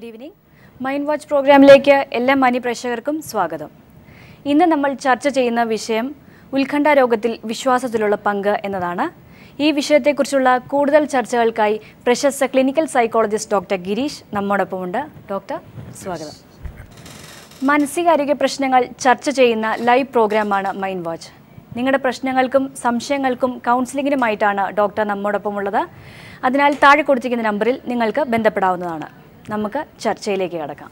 Evening mind watch പ്രോഗ്രാമിലേക്ക് എല്ലാ മാന്യ പ്രേക്ഷകർക്കും സ്വാഗതം ഇന്ന് നമ്മൾ ചർച്ച ചെയ്യുന്ന വിഷയം ഉത്കണ്ഠ രോഗത്തിൽ വിശ്വാസത്തിലുള്ള പങ്ക് എന്നതാണ് ഈ വിഷയത്തെക്കുറിച്ചുള്ള കൂടുതൽ ചർച്ചകൾക്കായി പ്രശസ്ത ക്ലിനിക്കൽ സൈക്കോളജിസ്റ്റ് ഡോക്ടർ ഗിരീഷ് നമ്മോടൊപ്പമുണ്ട് ഡോക്ടർ സ്വാഗതം മാനസികാരോഗ്യ പ്രശ്നങ്ങൾ ചർച്ച ചെയ്യുന്ന ലൈവ് പ്രോഗ്രാമാണ് മൈൻഡ് വാച്ച് നിങ്ങളുടെ പ്രശ്നങ്ങൾക്കും സംശയങ്ങൾക്കും കൗൺസിലിങ്ങിനുമായിട്ടാണ് ഡോക്ടർ നമ്മോടൊപ്പമുള്ളത് അതിനാൽ താഴെ കൊടുത്തിരിക്കുന്ന നമ്പറിൽ നിങ്ങൾക്ക് ബന്ധപ്പെടാവുന്നതാണ് നമുക്ക് ചർച്ചയിലേക്ക് കടക്കാം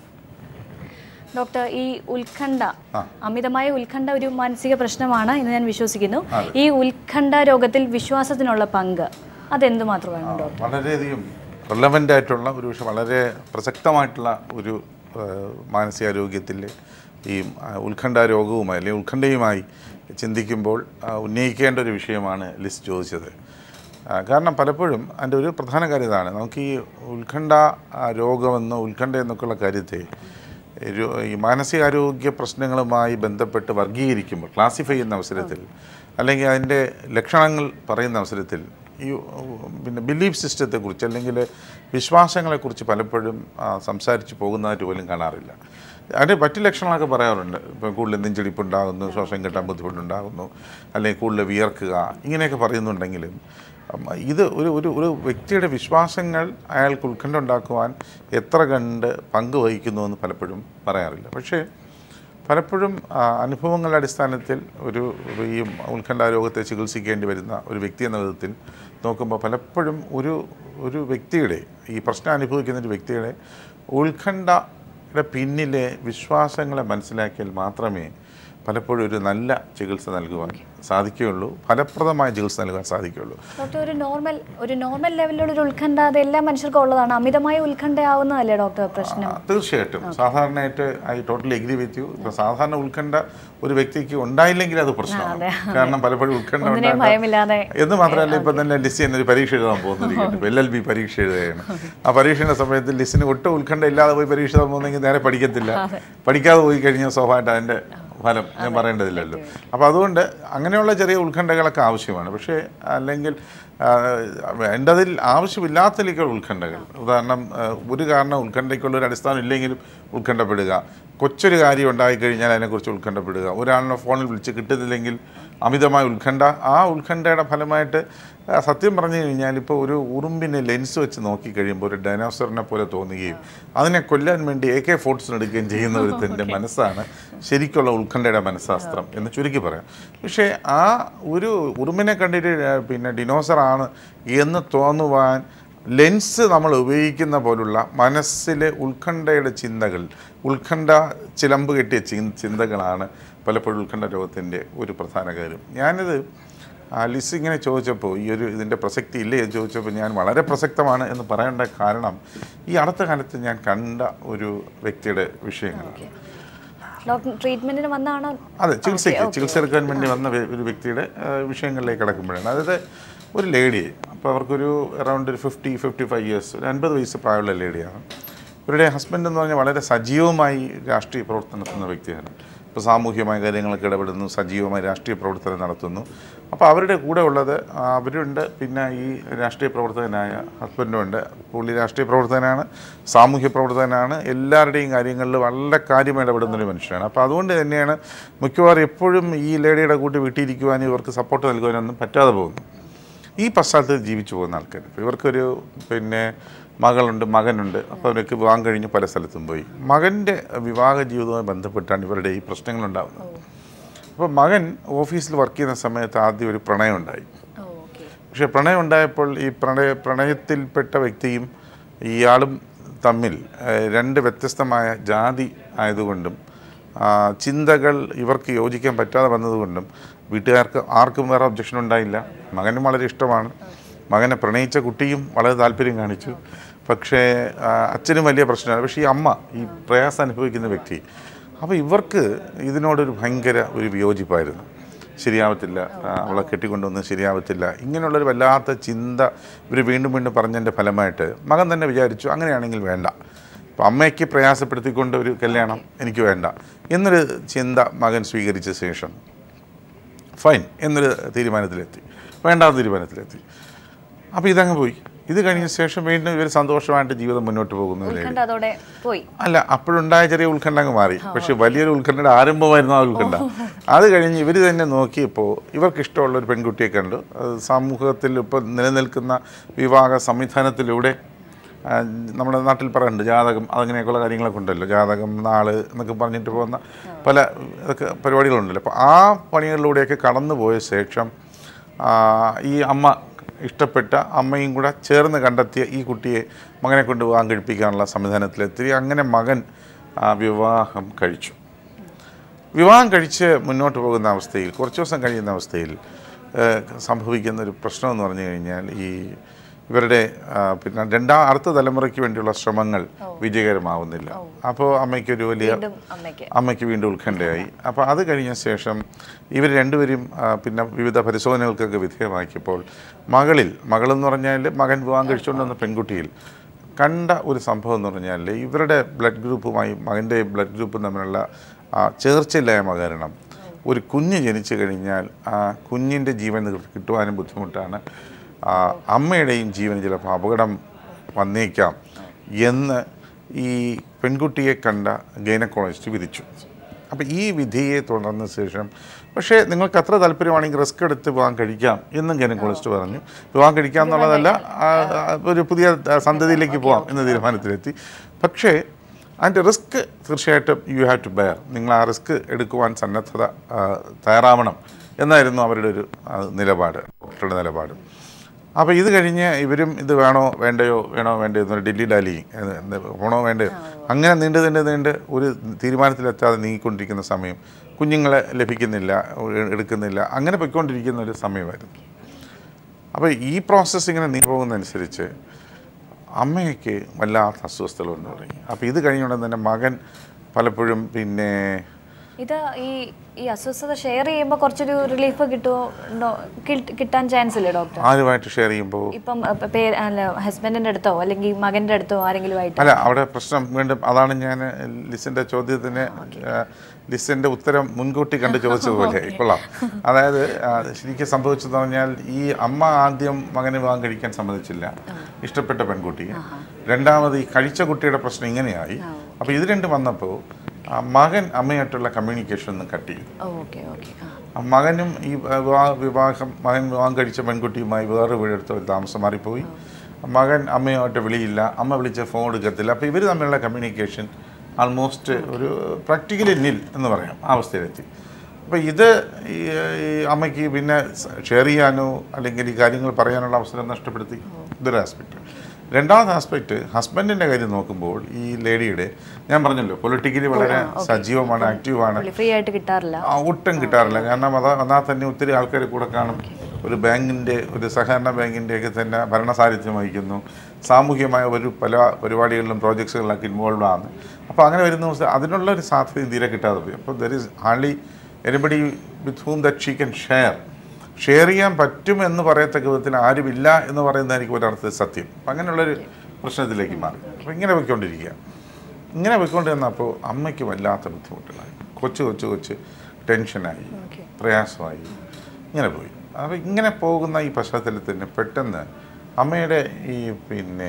ഡോക്ടർ ഈ ഉത്കണ്ഠ അമിതമായ ഉത്കണ്ഠ ഒരു മാനസിക പ്രശ്നമാണ് എന്ന് ഞാൻ വിശ്വസിക്കുന്നു ഈ ഉത്കണ്ഠ രോഗത്തിൽ വിശ്വാസത്തിനുള്ള പങ്ക് അതെന്തുമാത്രമാണ് ഡോക്ടർ വളരെയധികം റിലവൻ്റ് ആയിട്ടുള്ള ഒരു പക്ഷെ വളരെ പ്രസക്തമായിട്ടുള്ള ഒരു ആ, മാനസികാരോഗ്യത്തിൽ ഈ ആ, ഉത്കണ്ഠ രോഗവുമായി അല്ലെങ്കിൽ ഉത്കണ്ഠയുമായി ചിന്തിക്കുമ്പോൾ ആ, ഉന്നയിക്കേണ്ട ഒരു വിഷയമാണ് ലിസ് ചോദിച്ചത് ആ, കാരണം പലപ്പോഴും അതിൻ്റെ ഒരു പ്രധാന കാര്യം ഇതാണ് നമുക്ക് ഈ ഉത്കണ്ഠ ആ, രോഗമെന്നോ ഉത്കണ്ഠ എന്നൊക്കെയുള്ള കാര്യത്തെ ഒരു ഈ മാനസികാരോഗ്യ പ്രശ്നങ്ങളുമായി ബന്ധപ്പെട്ട് വർഗീകരിക്കുമ്പോൾ ക്ലാസിഫൈ ചെയ്യുന്ന അവസരത്തിൽ അല്ലെങ്കിൽ അതിൻ്റെ ലക്ഷണങ്ങൾ പറയുന്ന അവസരത്തിൽ ഈ ഉം, പിന്നെ ബിലീഫ് സിസ്റ്റത്തെക്കുറിച്ച് അല്ലെങ്കിൽ വിശ്വാസങ്ങളെക്കുറിച്ച് പലപ്പോഴും ആ, സംസാരിച്ച് പോകുന്നതായിട്ട് പോലും കാണാറില്ല അതിൻ്റെ മറ്റു ലക്ഷണങ്ങളൊക്കെ പറയാറുണ്ട് ഇപ്പം കൂടുതൽ നെഞ്ചിടിപ്പുണ്ടാകുന്നു ശ്വാസം കിട്ടാൻ ബുദ്ധിമുട്ടുണ്ടാകുന്നു അല്ലെങ്കിൽ കൂടുതൽ വിയർക്കുക ഇങ്ങനെയൊക്കെ പറയുന്നുണ്ടെങ്കിലും ഉം, ഇത് ഒരു ഒരു ഒരു വ്യക്തിയുടെ വിശ്വാസങ്ങൾ അയാൾക്ക് ഉത്കണ്ഠ ഉണ്ടാക്കുവാൻ എത്ര കണ്ട് പങ്ക് വഹിക്കുന്നു എന്ന് പലപ്പോഴും പറയാറില്ല പക്ഷേ പലപ്പോഴും ആ, അനുഭവങ്ങളുടെ അടിസ്ഥാനത്തിൽ ഒരു ഈ ഉത്കണ്ഠ രോഗത്തെ ചികിത്സിക്കേണ്ടി വരുന്ന ഒരു വ്യക്തി എന്ന വിധത്തിൽ നോക്കുമ്പോൾ പലപ്പോഴും ഒരു ഒരു വ്യക്തിയുടെ ഈ പ്രശ്നം അനുഭവിക്കുന്ന ഒരു വ്യക്തിയുടെ ഉത്കണ്ഠയുടെ പിന്നിലെ വിശ്വാസങ്ങളെ മനസ്സിലാക്കിയാൽ മാത്രമേ പലപ്പോഴും ഒരു നല്ല ചികിത്സ നൽകുവാൻ സാധിക്കുകയുള്ളൂ ഫലപ്രദമായ ചികിത്സ നൽകാൻ സാധിക്കുകയുള്ളൂ ഡോക്ടർ ഒരു നോർമൽ ഒരു നോർമൽ ലെവലിലുള്ള ഒരു ഉത്കണ്ഠ അത് എല്ലാ മനുഷ്യർക്കും ഉള്ളതാണ് അമിതമായ ഉത്കണ്ഠ ആവുന്നതല്ലേ ഡോക്ടർ പ്രശ്നം ആ, തീർച്ചയായിട്ടും സാധാരണയായിട്ട് I totally agree with you ഇപ്പൊ സാധാരണ ഉത്കണ്ഠ ഒരു വ്യക്തിക്ക് ഉണ്ടായില്ലെങ്കിൽ അത് പ്രശ്നമാണ് കാരണം പലപ്പോഴും ഉത്കണ്ഠ ഒന്നിനെയും ഉണ്ടാകുന്ന- ഭയമില്ലാതെ എന്ന് മാത്രമല്ല ഇപ്പം തന്നെ ലിസി എന്നൊരു പരീക്ഷ എഴുതാൻ പോകുന്നിരിക്കുന്നു ഇപ്പം എൽ എൽ ബി പരീക്ഷ എഴുതുകയാണ് ആ പരീക്ഷയുടെ സമയത്ത് ലിസിന് ഒട്ടും ഉത്കണ്ഠ ഇല്ലാതെ പോയി പരീക്ഷ എഴുതാൻ പോകുന്നെങ്കിൽ നേരെ പഠിക്കത്തില്ല പഠിക്കാതെ പോയി കഴിഞ്ഞാൽ സ്വാഭാവികമായിട്ട് അതിൻ്റെ ഫലം ഞാൻ പറയേണ്ടതില്ലല്ലോ അപ്പോൾ അതുകൊണ്ട് അങ്ങനെയുള്ള ചെറിയ ഉത്കണ്ഠകളൊക്കെ ആവശ്യമാണ് പക്ഷേ അല്ലെങ്കിൽ ആ, വേണ്ടതിൽ ആവശ്യമില്ലാത്തതിലേക്കുള്ള ഉത്കണ്ഠകൾ ഉദാഹരണം ആ, ഒരു കാരണം ഉത്കണ്ഠയ്ക്കുള്ള ഒരു അടിസ്ഥാനം ഇല്ലെങ്കിലും ഉത്കണ്ഠപ്പെടുക കൊച്ചൊരു കാര്യം ഉണ്ടായിക്കഴിഞ്ഞാൽ അതിനെക്കുറിച്ച് ഉത്കണ്ഠപ്പെടുക ഒരാളിനെ ഫോണിൽ വിളിച്ച് കിട്ടുന്നില്ലെങ്കിൽ അമിതമായ ഉത്കണ്ഠ ആ ഉത്കണ്ഠയുടെ ഫലമായിട്ട് ആ, സത്യം പറഞ്ഞു കഴിഞ്ഞാൽ ഇപ്പോൾ ഒരു ഉറുമ്പിനെ ലെൻസ് വെച്ച് നോക്കിക്കഴിയുമ്പോൾ ഒരു ഡൈനോസറിനെ പോലെ തോന്നുകയും അതിനെ കൊല്ലാൻ വേണ്ടി എ കെ ഫോർട്സിന് എടുക്കുകയും ചെയ്യുന്ന ഒരുത്തൻ്റെ മനസ്സാണ് ശരിക്കുള്ള ഉത്കണ്ഠയുടെ മനഃശാസ്ത്രം എന്ന് ചുരുക്കി പറയാം പക്ഷേ ആ ഒരു ഉറുമ്പിനെ കണ്ടിട്ട് ആ, പിന്നെ ഡിനോസറാണ് എന്ന് തോന്നുവാൻ ലെൻസ് നമ്മൾ ഉപയോഗിക്കുന്ന പോലുള്ള മനസ്സിലെ ഉത്കണ്ഠയുടെ ചിന്തകൾ ഉത്കണ്ഠ ചിലമ്പ് കെട്ടിയ ചി- ചിന്തകളാണ് പലപ്പോഴും ഉത്കണ്ഠ രോഗത്തിൻ്റെ ഒരു പ്രധാന കാര്യം ഞാനിത് ആ ലിസ് ഇങ്ങനെ ചോദിച്ചപ്പോൾ ഈ ഒരു ഇതിൻ്റെ പ്രസക്തി ഇല്ലേ എന്ന് ചോദിച്ചപ്പോൾ ഞാൻ വളരെ പ്രസക്തമാണ് എന്ന് പറയേണ്ട കാരണം ഈ അടുത്ത കാലത്ത് ഞാൻ കണ്ട ഒരു വ്യക്തിയുടെ വിഷയങ്ങൾ ഡോക്ടർ ട്രീറ്റ്മെന്റിന് വന്നാണോ അതെ ചികിത്സയ്ക്ക് ചികിത്സ എടുക്കാൻ വേണ്ടി വന്ന വ്യ- ഒരു വ്യക്തിയുടെ ആ, വിഷയങ്ങളിലേക്ക് കിടക്കുമ്പോഴാണ് അതായത് ഒരു ലേഡി അപ്പോൾ അവർക്കൊരു അറൗണ്ട് ഒരു ഫിഫ്റ്റി ഫിഫ്റ്റി ഫൈവ് ഇയേഴ്സ് ഒരു അൻപത് വയസ്സ് പ്രായമുള്ള ലേഡിയാണ് ഇവരുടെ ഹസ്ബൻഡ് എന്ന് പറഞ്ഞാൽ വളരെ സജീവമായി രാഷ്ട്രീയ പ്രവർത്തനം നടത്തുന്ന വ്യക്തിയാണ് ഇപ്പോൾ സാമൂഹ്യമായ കാര്യങ്ങളൊക്കെ ഇടപെടുന്നു സജീവമായി രാഷ്ട്രീയ പ്രവർത്തനം നടത്തുന്നു അപ്പോൾ അവരുടെ കൂടെ ഉള്ളത് ആ, അവരുണ്ട് പിന്നെ ഈ രാഷ്ട്രീയ പ്രവർത്തകനായ ഹസ്ബൻഡും ഉണ്ട് പുള്ളി രാഷ്ട്രീയ പ്രവർത്തകനാണ് സാമൂഹ്യ പ്രവർത്തകനാണ് എല്ലാവരുടെയും കാര്യങ്ങളിൽ വളരെ കാര്യമായി ഇടപെടുന്ന ഒരു മനുഷ്യനാണ് അപ്പോൾ അതുകൊണ്ട് തന്നെയാണ് മിക്കവാറും എപ്പോഴും ഈ ലേഡിയുടെ കൂട്ടി വീട്ടിയിരിക്കുവാനും ഇവർക്ക് സപ്പോർട്ട് നൽകുവാനൊന്നും പറ്റാതെ പോകുന്നു ഈ പശ്ചാത്തലത്തിൽ ജീവിച്ചു പോകുന്ന ആൾക്കാർ ഇപ്പോൾ ഇവർക്കൊരു പിന്നെ മകളുണ്ട് മകനുണ്ട് അപ്പോൾ അവരൊക്കെ വിവാഹം കഴിഞ്ഞ് പല സ്ഥലത്തും പോയി മകൻ്റെ വിവാഹ ജീവിതവുമായി ബന്ധപ്പെട്ടാണ് ഇവരുടെ ഈ പ്രശ്നങ്ങളുണ്ടാകുന്നത് അപ്പോൾ മകൻ ഓഫീസിൽ വർക്ക് ചെയ്യുന്ന സമയത്ത് ആദ്യം ഒരു പ്രണയം ഉണ്ടായി പക്ഷേ പ്രണയം ഉണ്ടായപ്പോൾ ഈ പ്രണയ പ്രണയത്തിൽപ്പെട്ട വ്യക്തിയും ഇയാളും തമ്മിൽ ഏഹ്, രണ്ട് വ്യത്യസ്തമായ ജാതി ആയതുകൊണ്ടും ആ, ചിന്തകൾ ഇവർക്ക് യോജിക്കാൻ പറ്റാതെ വന്നതുകൊണ്ടും വീട്ടുകാർക്ക് ആർക്കും വേറെ ഒബ്ജക്ഷൻ ഉണ്ടായില്ല മകനും വളരെ ഇഷ്ടമാണ് മകനെ പ്രണയിച്ച കുട്ടിയും വളരെ താല്പര്യം കാണിച്ചു പക്ഷേ ആ, അച്ഛനും വലിയ പ്രശ്നമാണ് പക്ഷേ ഈ അമ്മ ഈ പ്രയാസം അനുഭവിക്കുന്ന വ്യക്തി അപ്പോൾ ഇവർക്ക് ഇതിനോടൊരു ഭയങ്കര ഒരു വിയോജിപ്പായിരുന്നു ശരിയാവത്തില്ല ആ, അവളെ കെട്ടിക്കൊണ്ടുവന്ന് ശരിയാവത്തില്ല ഇങ്ങനെയുള്ളൊരു വല്ലാത്ത ചിന്ത ഇവർ വീണ്ടും വീണ്ടും പറഞ്ഞതിൻ്റെ ഫലമായിട്ട് മകൻ തന്നെ വിചാരിച്ചു അങ്ങനെയാണെങ്കിൽ വേണ്ട അപ്പം അമ്മയ്ക്ക് പ്രയാസപ്പെടുത്തിക്കൊണ്ട് ഒരു കല്യാണം എനിക്ക് വേണ്ട എന്നൊരു ചിന്ത മകൻ സ്വീകരിച്ച ശേഷം ഫൈൻ എന്നൊരു തീരുമാനത്തിലെത്തി വേണ്ടാത്ത തീരുമാനത്തിലെത്തി അപ്പോൾ ഇതങ്ങ് പോയി ഇത് കഴിഞ്ഞ ശേഷം വീണ്ടും ഇവർ സന്തോഷമായിട്ട് ജീവിതം മുന്നോട്ട് പോകുന്നു ലേഡി ഉത്കണ്ഠ അതോടെ പോയി അല്ല അപ്പോഴുണ്ടായ ചെറിയ ഉത്കണ്ഠ അങ്ങ് മാറി പക്ഷെ വലിയൊരു ഉത്കണ്ഠയുടെ ആരംഭമായിരുന്നു ആ ഉത്കണ്ഠ അത് കഴിഞ്ഞ് ഇവർ തന്നെ നോക്കിയപ്പോൾ ഇവർക്ക് ഇഷ്ടമുള്ള ഒരു പെൺകുട്ടിയെ കണ്ടു അത് സമൂഹത്തിൽ ഇപ്പോൾ നിലനിൽക്കുന്ന വിവാഹ സംവിധാനത്തിലൂടെ ആ, നമ്മുടെ നാട്ടിൽ പറയുന്നുണ്ട് ജാതകം അതങ്ങനെയൊക്കെയുള്ള കാര്യങ്ങളൊക്കെ ഉണ്ടല്ലോ ജാതകം നാള് എന്നൊക്കെ പറഞ്ഞിട്ട് പോകുന്ന പല ഇതൊക്കെ പരിപാടികളുണ്ടല്ലോ അപ്പോൾ ആ പണികളിലൂടെയൊക്കെ കടന്നു പോയ ശേഷം ആ, ഈ അമ്മ ഇഷ്ടപ്പെട്ട അമ്മയും കൂടെ ചേർന്ന് കണ്ടെത്തിയ ഈ കുട്ടിയെ മകനെ കൊണ്ട് വിവാഹം കഴിപ്പിക്കാനുള്ള സംവിധാനത്തിലെത്തി അങ്ങനെ മകൻ ആ, വിവാഹം കഴിച്ചു വിവാഹം കഴിച്ച് മുന്നോട്ട് പോകുന്ന അവസ്ഥയിൽ കുറച്ച് ദിവസം കഴിയുന്ന അവസ്ഥയിൽ ഏഹ്, സംഭവിക്കുന്ന ഒരു പ്രശ്നം എന്ന് പറഞ്ഞു കഴിഞ്ഞാൽ ഈ ഇവരുടെ ആ, പിന്നെ രണ്ടാം അടുത്ത തലമുറയ്ക്ക് വേണ്ടിയുള്ള ശ്രമങ്ങൾ വിജയകരമാവുന്നില്ല അപ്പോൾ അമ്മയ്ക്കൊരു വലിയ വീണ്ടും അമ്മയ്ക്ക് അമ്മയ്ക്ക് വീണ്ടും ഉത്കണ്ഠയായി അപ്പോൾ അത് കഴിഞ്ഞ ശേഷം ഇവർ രണ്ടുപേരും ആ, പിന്നെ വിവിധ പരിശോധനകൾക്കൊക്കെ വിധേയമാക്കിയപ്പോൾ മകളിൽ മകളെന്ന് പറഞ്ഞാൽ മകൻ വിവാഹം കഴിച്ചുകൊണ്ട് വന്ന പെൺകുട്ടിയിൽ കണ്ട ഒരു സംഭവം എന്ന് പറഞ്ഞാൽ ഇവരുടെ ബ്ലഡ് ഗ്രൂപ്പുമായി മകൻ്റെ ബ്ലഡ് ഗ്രൂപ്പും തമ്മിലുള്ള ആ, ചേർച്ചയില്ലായ്മ കാരണം ഒരു കുഞ്ഞ് ജനിച്ചു കഴിഞ്ഞാൽ ആ കുഞ്ഞിൻ്റെ ജീവൻ കിട്ടുവാനും ബുദ്ധിമുട്ടാണ് ആ, അമ്മയുടെയും ജീവന് ചിലപ്പോൾ അപകടം വന്നേക്കാം എന്ന് ഈ പെൺകുട്ടിയെ കണ്ട ഗൈനക്കോളജിസ്റ്റ് വിധിച്ചു അപ്പോൾ ഈ വിധിയെ തുടർന്ന ശേഷം പക്ഷേ നിങ്ങൾക്ക് അത്ര താല്പര്യമാണെങ്കിൽ റിസ്ക് എടുത്ത് വിവാഹം കഴിക്കാം എന്നും ഗൈനക്കോളജിസ്റ്റ് പറഞ്ഞു വിവാഹം കഴിക്കാം എന്നുള്ളതല്ല ആ, ആ, ഒരു പുതിയ ആ, സന്തതിയിലേക്ക് പോകാം എന്ന തീരുമാനത്തിലെത്തി പക്ഷേ അതിൻ്റെ റിസ്ക് തീർച്ചയായിട്ടും യു ഹാവ് ടു ബെയർ നിങ്ങൾ ആ റിസ്ക് എടുക്കുവാൻ സന്നദ്ധത ആ, തയ്യാറാവണം എന്നായിരുന്നു അവരുടെ ഒരു ആ, നിലപാട് ഡോക്ടറുടെ നിലപാട് അപ്പോൾ ഇത് കഴിഞ്ഞ് ഇവരും ഇത് വേണോ വേണ്ടയോ വേണോ വേണ്ടയോ എന്നൊരു ഡൽഹി ഡാലി പോണോ വേണ്ടയോ അങ്ങനെ നീണ്ട് നീണ്ട് നീണ്ട് ഒരു തീരുമാനത്തിലെത്താതെ നീങ്ങിക്കൊണ്ടിരിക്കുന്ന സമയം കുഞ്ഞുങ്ങളെ ലഭിക്കുന്നില്ല എ- എടുക്കുന്നില്ല അങ്ങനെ പൊയ്ക്കൊണ്ടിരിക്കുന്ന ഒരു സമയമായിരുന്നു അപ്പോൾ ഈ പ്രോസസ്സ് ഇങ്ങനെ നീ പോകുന്നതനുസരിച്ച് അമ്മയ്ക്ക് വല്ലാത്ത അസ്വസ്ഥതകളെന്ന് തുടങ്ങി അപ്പോൾ ഇത് കഴിഞ്ഞുകൊണ്ട് തന്നെ മകൻ പലപ്പോഴും പിന്നെ ഇത് ഈ ഈ അസ്വസ്ഥത ഷെയർ ചെയ്യുമ്പോൾ കുറച്ചൊരു റിലീഫ് കിട്ടുമോ ഉണ്ടോ കിട്ട്- കിട്ടാൻ ചാൻസ് ഇല്ലേ ഡോക്ടർ ആരുമായിട്ട് ഷെയർ ചെയ്യുമ്പോൾ ഇപ്പം അഹ് പേ അല്ല ഹസ്ബൻഡിന്റെ അടുത്തോ അല്ലെങ്കിൽ മകന്റെ അടുത്തോ ആരെങ്കിലും ആയിട്ട് അല്ല അവിടെ പ്രശ്നം വീണ്ടും അതാണ് ഞാൻ ലിസിൻ്റെ ചോദ്യത്തിന് ആ, ലിസിൻ്റെ ഉത്തരം മുൻകൂട്ടി കണ്ട് ചോദിച്ചതുപോലെ കൊള്ളാം അതായത് ആ, ശരിക്കും സംഭവിച്ചതെന്ന് പറഞ്ഞാൽ ഈ അമ്മ ആദ്യം മകനെ വിവാഹം കഴിക്കാൻ സമ്മതിച്ചില്ല ഇഷ്ടപ്പെട്ട പെൺകുട്ടിയെ രണ്ടാമത് ഈ കഴിച്ച കുട്ടിയുടെ പ്രശ്നം ഇങ്ങനെയായി അപ്പോൾ ഇത് രണ്ടും വന്നപ്പോൾ ആ, മകൻ അമ്മയായിട്ടുള്ള കമ്മ്യൂണിക്കേഷൻ ഒന്ന് കട്ട് ചെയ്തു ഓക്കെ ഓക്കെ ആ ആ മകനും ഈ വിവാഹ വിവാഹം മകൻ വിവാഹം കഴിച്ച പെൺകുട്ടിയുമായി വേറെ വീടെടുത്ത് ഒരു താമസം മാറിപ്പോയി മകൻ അമ്മയുമായിട്ട് വിളിയില്ല അമ്മ വിളിച്ച ഫോൺ എടുക്കത്തില്ല അപ്പോൾ ഇവർ തമ്മിലുള്ള കമ്മ്യൂണിക്കേഷൻ ആൾമോസ്റ്റ് ഒരു പ്രാക്ടിക്കലി നിൽ എന്ന് പറയാം ആ അവസ്ഥയിലെത്തി അപ്പോൾ ഇത് ഈ ഈ അമ്മയ്ക്ക് പിന്നെ ഷെയർ ചെയ്യാനോ അല്ലെങ്കിൽ ഈ കാര്യങ്ങൾ പറയാനുള്ള അവസരം നഷ്ടപ്പെടുത്തി ഇതൊരു ആസ്പെക്റ്റ് രണ്ടാമത്തെ ആസ്പെക്റ്റ് ഹസ്ബൻഡിൻ്റെ കാര്യം നോക്കുമ്പോൾ ഈ ലേഡിയുടെ ഞാൻ പറഞ്ഞല്ലോ പൊളിറ്റിക്കലി വളരെ സജീവമാണ് ആക്റ്റീവാണ് പുള്ളി ഫ്രീ ആയിട്ട് കിട്ടാറില്ല ആ, ഒട്ടും കിട്ടാറില്ല കാരണം അതാ എന്നാൽ തന്നെ ഒത്തിരി ആൾക്കാർ കൂടെ കാണും ഒരു ബാങ്കിൻ്റെ ഒരു സഹകരണ ബാങ്കിൻ്റെയൊക്കെ തന്നെ ഭരണസാന്നിധ്യം വഹിക്കുന്നു സാമൂഹികമായ ഒരു പല പരിപാടികളിലും പ്രോജക്ട്സുകളിലൊക്കെ ഇൻവോൾവ് ആണ് അപ്പോൾ അങ്ങനെ വരുന്ന ദിവസം അതിനുള്ള ഒരു സാധ്യത തീരെ കിട്ടാതെ പോയി അപ്പോൾ there is hardly anybody with whom that she can share share ചെയ്യാൻ പറ്റും എന്ന് പറയത്തക്ക വിധത്തിൽ ആരുമില്ല എന്ന് പറയുന്നതായിരിക്കും ഒരർത്ഥത്തിൽ സത്യം അപ്പം അങ്ങനെയുള്ളൊരു പ്രശ്നത്തിലേക്ക് മാറി അപ്പോൾ ഇങ്ങനെ പോയിക്കൊണ്ടിരിക്കുക ഇങ്ങനെ പോയിക്കൊണ്ടിരുന്നപ്പോൾ അമ്മയ്ക്ക് വല്ലാത്ത ബുദ്ധിമുട്ടുകളായി കൊച്ചു കൊച്ചു കൊച്ച് ടെൻഷനായി ഓക്കെ പ്രയാസമായി ഇങ്ങനെ പോയി അപ്പോൾ ഇങ്ങനെ പോകുന്ന ഈ പശ്ചാത്തലത്തിൽ തന്നെ പെട്ടെന്ന് അമ്മയുടെ ഈ പിന്നെ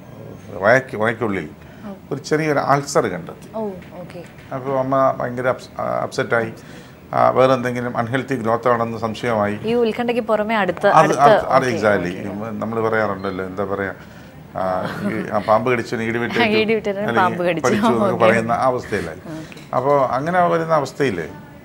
വയക്ക് വയക്കുള്ളിൽ ഒരു ചെറിയൊരു അൾസർ കണ്ടെത്തി ഓ ഓക്കെ അപ്പോൾ അമ്മ ഭയങ്കര അപ്സെറ്റായി വേറെ എന്തെങ്കിലും അൺഹെൽത്തി ഗ്രോത്ത് ആണെന്ന് സംശയമായി ഈ ഉത്കണ്ഠയ്ക്ക് പുറമെ അടുത്ത അത് അടുത്ത അത് അത് എക്സാക്ട്ലി നമ്മൾ പറയാറുണ്ടല്ലോ എന്താ പറയാ ആ, ഈ ആ പാമ്പ് കടിച്ചു ഈടി വിട്ട് ഈടി വിട്ടതിന് പാമ്പ് കടിച്ചു. പഠിച്ചു എന്നൊക്കെ Okay. പറയുന്ന ആ അവസ്ഥയിലായി അപ്പോൾ അങ്ങനെ വരുന്ന അവസ്ഥയിൽ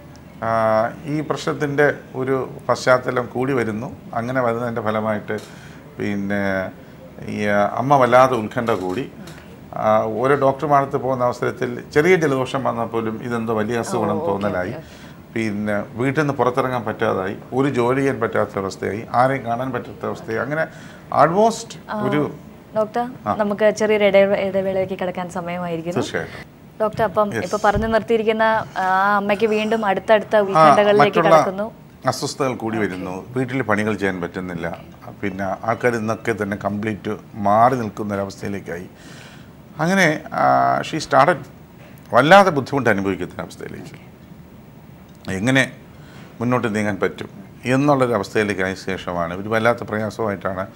ഈ പ്രശ്നത്തിൻ്റെ ഒരു പശ്ചാത്തലം കൂടി വരുന്നു അങ്ങനെ വരുന്നതിൻ്റെ ഫലമായിട്ട് പിന്നെ ഈ ആ, അമ്മ വല്ലാതെ ഉത്കണ്ഠ കൂടി ആ, ഓരോ ഡോക്ടർമാരത്ത് പോകുന്ന അവസരത്തിൽ ചെറിയ ജലദോഷം വന്നാൽ പോലും ഇതെന്തോ വലിയ അസുഖമാണെന്ന് തോന്നലായി പിന്നെ വീട്ടിൽ നിന്ന് പുറത്തിറങ്ങാൻ പറ്റാതായി ഒരു ജോലി ചെയ്യാൻ പറ്റാത്ത അവസ്ഥയായി ആരെയും കാണാൻ പറ്റാത്ത അവസ്ഥയായി അങ്ങനെ ആൾമോസ്റ്റ് ഒരു ഡോക്ടർ നമുക്ക് ചെറിയൊരു ഇടവേള ഇടവേളയ്ക്ക് കിടക്കാൻ സമയമായിരിക്കുന്നു തീർച്ചയായിട്ടും ഡോക്ടർ അപ്പം ഇപ്പൊ പറഞ്ഞു നിർത്തിയിരിക്കുന്ന ആ അമ്മയ്ക്ക് വീണ്ടും അടുത്തടുത്ത ഉത്കണ്ഠകളിലേക്ക് മറ്റുള്ള കടക്കുന്നു അസ്വസ്ഥതകൾ കൂടി വരുന്നു വീട്ടിൽ പണികൾ ചെയ്യാൻ പറ്റുന്നില്ല പിന്നെ ആൾക്കാർ ഇന്നൊക്കെ തന്നെ കംപ്ലീറ്റ് മാറി നിൽക്കുന്ന ഒരവസ്ഥയിലേക്കായി അങ്ങനെ ഷീ സ്റ്റാർട്ടഡ് വല്ലാതെ ബുദ്ധിമുട്ട് അനുഭവിക്കുന്ന അവസ്ഥയിലേക്ക് എങ്ങനെ മുന്നോട്ട് നീങ്ങാൻ പറ്റും എന്നുള്ളൊരു അവസ്ഥയിലേക്കായ ശേഷമാണ് ഒരു വല്ലാത്ത പ്രയാസമായിട്ടാണ്